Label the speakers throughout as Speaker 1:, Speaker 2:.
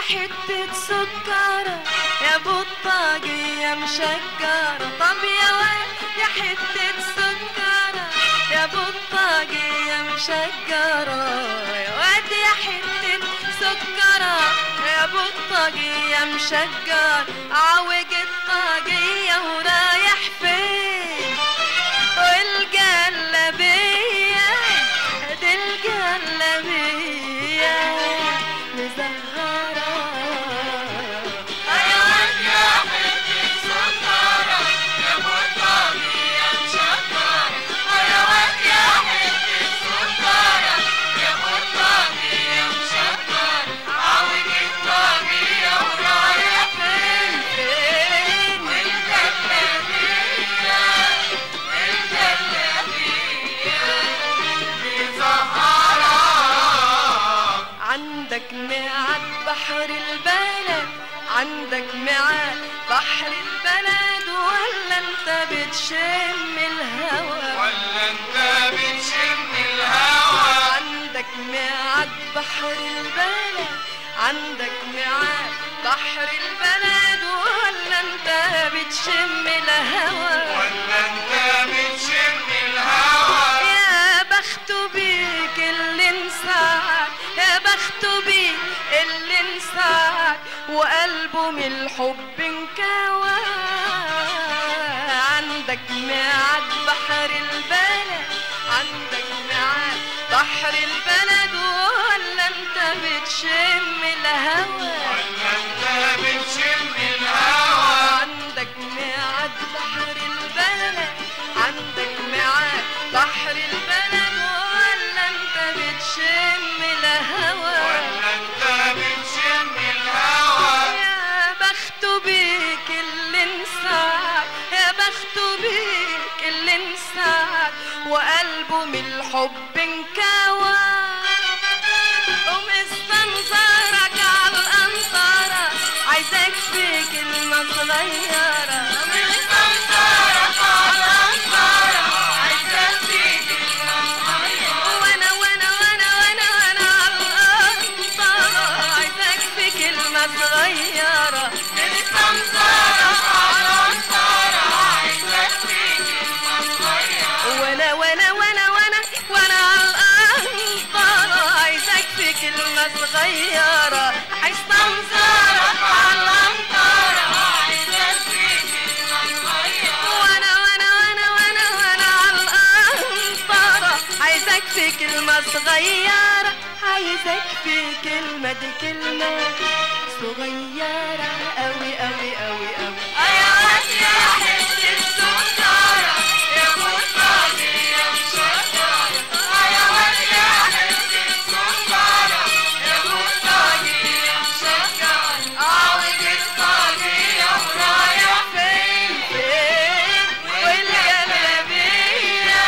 Speaker 1: حتة سكرة يا بطاقية مشجرة طب يا واد يا حتة سكرة يا بطاقية مشجرة يا واد يا حتة سكرة يا بطاقية مشجرة عوج الطاقية ورايح فين والجلبية دي الجلبية مزهرة
Speaker 2: حيوان يا حتة سكرة يا بطاقية مشكرة حيوان يا حتة سكرة يا بطاقية مشكرة عوج الطاقية ورايح فين
Speaker 1: فين
Speaker 2: والجلابية والجلابية مزهرة
Speaker 1: عندك ميعاد بحر البلد عندك ميعاد بحر البلد ولا انت بتشم الهوى
Speaker 2: ولا انت بتشم الهوى
Speaker 1: عندك ميعاد بحر البلد عندك ميعاد بحر البلد ولا انت بتشم الهوى
Speaker 2: ولا انت بتشم الهوى
Speaker 1: يا بخت بيك اللي انسعد يا بخت بيك اللي انسعد وقلبه من الحب انكوى عندك ميعاد بحر البلد عندك ميعاد بحر البلد ولا انت بتشم الهوى
Speaker 2: ولا انت بتشم الهوى
Speaker 1: عندك ميعاد بحر البلد عندك ميعاد بحر البلد ولا انت بتشم الهوى
Speaker 2: ولا انت بتشم الهوى
Speaker 1: يا بخت بيك اللي انسعد يا بخت بيك اللي انسعد وقلبه من الحب انكوى ومستنظرك على الأنطرة عايزك في كلمة صغيرة
Speaker 2: مستنظرك على الأنطرة عايزك في كلمة صغيرة
Speaker 1: وانا وانا وانا وانا وانا على الأنطرة عايزك في كلمة صغيرة
Speaker 2: مستنظرك على الأنطرة عايزك في كلمة صغيرة
Speaker 1: وانا وانا وانا وانا وانا على الأنطرة عايزك في كلمة صغيرة عايز تنظرك على الأنطرة
Speaker 2: عايزك في كلمة صغيرة
Speaker 1: وانا وانا وانا وانا وانا على القنطرة عايزك في كلمة صغيرة عايزك في كلمة دي كلمة صغيرة أوي أوي أوي أوي
Speaker 2: يا واد يا حتة سكرة يا بطاقية مشكرة يا واد يا حتة سكرة يا بطاقية مشكرة عاوج الطاقية ورايح فين
Speaker 1: فين والجلابية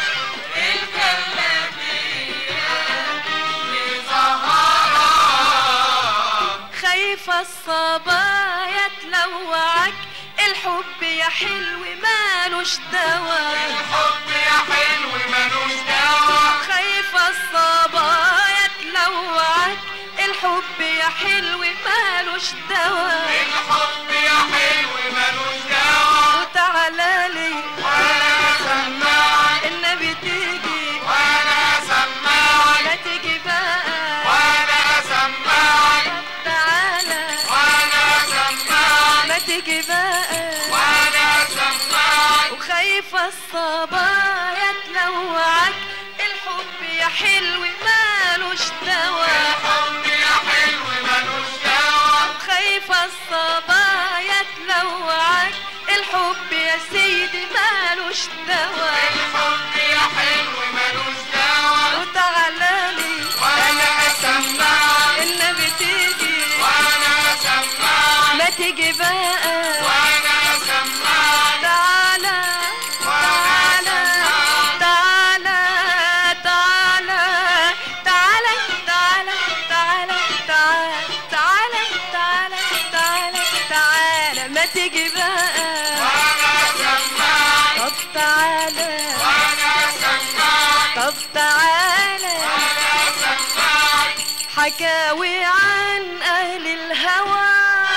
Speaker 1: خايفة الصبايا تلوعك الحب يا حلو مالوش دوا
Speaker 2: الحب يا حلو ملوش دوا
Speaker 1: خايفة الصبايا تلوعك الحب يا حلو مالوش دوا
Speaker 2: الحب يا حلو ملوش دوا
Speaker 1: وتعالى لي
Speaker 2: وانا سماعك
Speaker 1: النبي تيجي
Speaker 2: وانا سماعك
Speaker 1: لا تيجي بقى
Speaker 2: وانا سماعك
Speaker 1: طب تعالى
Speaker 2: وانا سماعك
Speaker 1: ما تيجي بقى
Speaker 2: وانا سماعك
Speaker 1: وخايفة الصبايا تلوعك الحب يا حلو مالوش دوا
Speaker 2: الحب يا حلو ملوش دوا
Speaker 1: خايفة الصبايا تلوعك الحب يا سيدي مالوش دوا
Speaker 2: الحب يا حلو ملوش دوا
Speaker 1: وتعالى لي
Speaker 2: وانا سماعك
Speaker 1: النبي تيجي
Speaker 2: وانا سماعك
Speaker 1: ما تيجي بقى
Speaker 2: وانا سماعك
Speaker 1: تعالى تعالى تعالى تعالى تعالى تعالى تعالى تعالى تعالى تعالى تعالى ما تيجي بقى
Speaker 2: وانا سماعك
Speaker 1: طب تعالى
Speaker 2: وانا سماعك
Speaker 1: طب تعالى
Speaker 2: وانا سماعك
Speaker 1: حكاوي عن أهل الهوى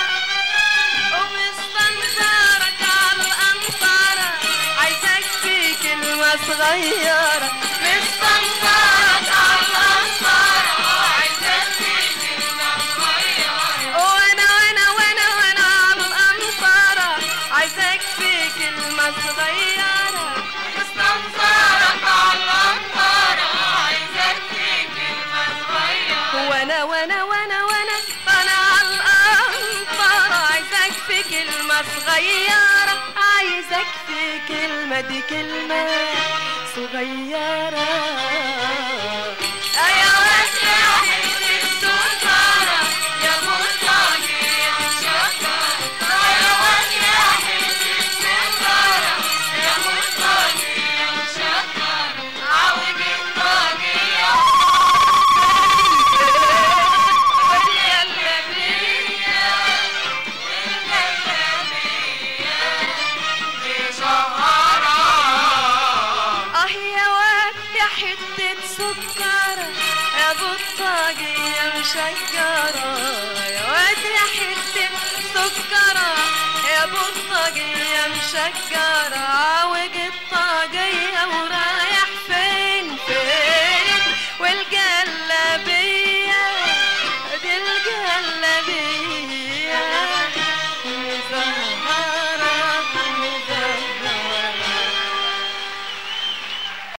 Speaker 1: ومستنزرك على الأنصارة عايزك في كلمة صغيرة مستنزرك على الأنصارة عايزك في كلمة صغيرة وانا وانا وانا وانا على الأنصارة عايزك في كلمة صغيرة مستنزرك على الأنصارة عايزك في كلمة صغيرة وانا وانا وانا وانا انا على الأنصارة عايزك في كلمة صغيرة عايزك في كلمة دي كلمة صغيرة يا واد يا حتة سكرة يا مرتضي يا مشكرة يا واد يا حتة سكرة يا مرتضي يا مشكرة عوج الطاجية والجلابية والجلابية اه يا واد يا حتة سكرة يا بطاجي يا مشجرة يا واد يا حتة سكرة يا بطاجي يا مشجرة عوج الطاجي